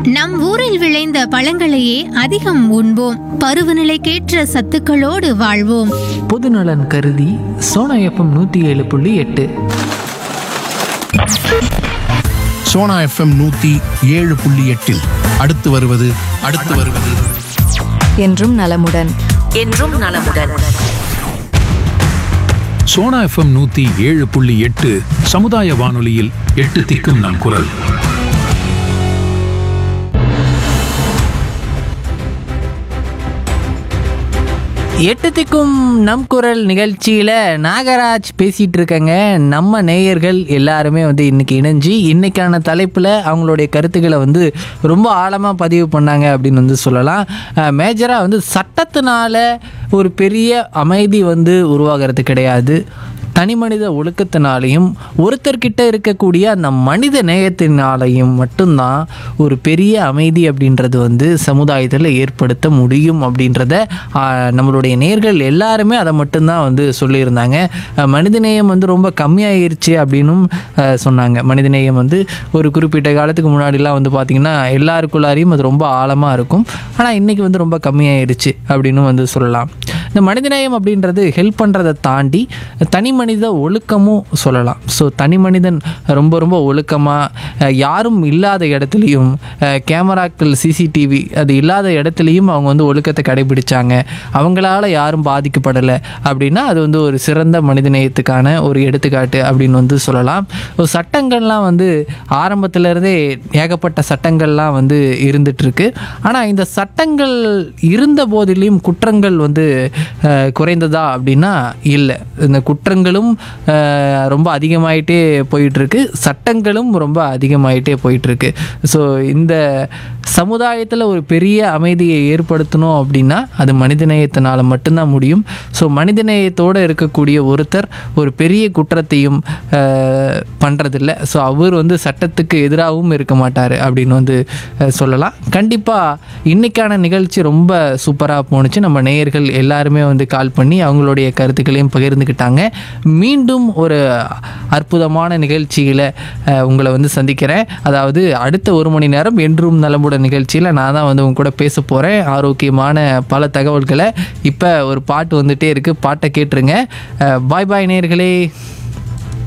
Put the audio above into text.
நம் ஊரில் விளைந்த பழங்களையே அதிகம் உண்போம் பருவநிலைக்கேற்ற சத்துக்களோடு வாழ்வோம் பொதுநலன் கருதி சோனா எஃப்எம் நூற்றி ஏழு புள்ளி எட்டு சோனா எஃப்எம் நூத்தி ஏழு புள்ளி எட்டில் அடுத்து வருவது அடுத்து வருவது என்றும் நலமுடன் என்றும் நலமுடன் சோனா எஃப்எம் நூத்தி ஏழு புள்ளி எட்டு சமுதாய வானொலியில் எட்டு திக்கும் நம் குரல் எட்டு திக்கும் நம் குரல் நிகழ்ச்சியில் நாகராஜ் பேசிகிட்டு இருக்கங்க நம்ம நேயர்கள் எல்லாருமே வந்து இன்னைக்கு இணைஞ்சு இன்னைக்கான தலைப்பில் அவங்களுடைய கருத்துக்களை வந்து ரொம்ப ஆழமாக பதிவு பண்ணாங்க அப்படின்னு வந்து சொல்லலாம் மேஜராக வந்து சட்டத்தினால ஒரு பெரிய அமைதி வந்து உருவாகிறது கிடையாது தனி மனித ஒழுக்கத்தினாலையும் ஒருத்தர்கிட்ட இருக்கக்கூடிய அந்த மனித நேயத்தினாலையும் மட்டும்தான் ஒரு பெரிய அமைதி அப்படின்றது வந்து சமுதாயத்தில் ஏற்படுத்த முடியும் அப்படின்றத ஆஹ், நம்மளுடைய நேர்கள் எல்லாருமே அதை மட்டும்தான் வந்து சொல்லியிருந்தாங்க ஆஹ், மனிதநேயம் வந்து ரொம்ப கம்மியாயிருச்சு அப்படின்னும் ஆஹ், சொன்னாங்க மனிதநேயம் வந்து ஒரு குறிப்பிட்ட காலத்துக்கு முன்னாடிலாம் வந்து பார்த்திங்கன்னா எல்லாருக்குள்ளாரையும் அது ரொம்ப ஆழமாக இருக்கும் ஆனால் இன்றைக்கி வந்து ரொம்ப கம்மியாயிருச்சு அப்படின்னு வந்து சொல்லலாம் இந்த மனிதநேயம் அப்படின்றது ஹெல்ப் பண்ணுறதை தாண்டி தனி மனித ஒழுக்கமும் சொல்லலாம் ஸோ தனி மனிதன் ரொம்ப ரொம்ப ஒழுக்கமாக யாரும் இல்லாத இடத்துலையும் அஹ், கேமராக்கள் சிசிடிவி அது இல்லாத இடத்துலையும் அவங்க வந்து ஒழுக்கத்தை கடைபிடிச்சாங்க அவங்களால யாரும் பாதிக்கப்படலை அப்படின்னா அது வந்து ஒரு சிறந்த மனிதநேயத்துக்கான ஒரு எடுத்துக்காட்டு அப்படின்னு வந்து சொல்லலாம் ஒரு சட்டங்கள்லாம் வந்து ஆரம்பத்துல இருந்தே ஏகப்பட்ட சட்டங்கள்லாம் வந்து இருந்துட்டு இருக்கு ஆனால் இந்த சட்டங்கள் இருந்த போதிலும் குற்றங்கள் வந்து அஹ், குறைந்ததா அப்படின்னா இல்லை இந்த குற்றங்களும் அஹ், ரொம்ப அதிகமாயிட்டே போயிட்டுருக்கு சட்டங்களும் ரொம்ப அதிகமாயிட்டே போயிட்டுருக்கு ஸோ இந்த சமுதாயத்தில் ஒரு பெரிய அமைதியை ஏற்படுத்தணும் அப்படின்னா அது மனிதநேயத்தினால மட்டும்தான் முடியும் ஸோ மனிதநேயத்தோடு இருக்கக்கூடிய ஒருத்தர் ஒரு பெரிய குற்றத்தையும் அஹ், பண்றதில்ல ஸோ அவர் வந்து சட்டத்துக்கு எதிராகவும் இருக்க மாட்டார் அப்படின்னு வந்து அஹ், சொல்லலாம் கண்டிப்பாக இன்னைக்கான நிகழ்ச்சி ரொம்ப சூப்பராக போணுச்சு நம்ம நேயர்கள் எல்லாருமே வந்து கால் பண்ணி அவங்களுடைய கருத்துக்களையும் பகிர்ந்துக்கிட்டாங்க மீண்டும் ஒரு அற்புதமான நிகழ்ச்சியில் உங்களை வந்து சந்திக்கிறேன் அதாவது அடுத்த ஒரு மணி நேரம் என்றும் நலமுடன் நிகழ்ச்சியில் நான் தான் வந்து உங்க கூட பேச போகிறேன் ஆரோக்கியமான பல தகவல்களை இப்போ ஒரு பாட்டு வந்துட்டே இருக்குது பாட்டை கேட்டுருங்க பாய் பாய் நேயர்களே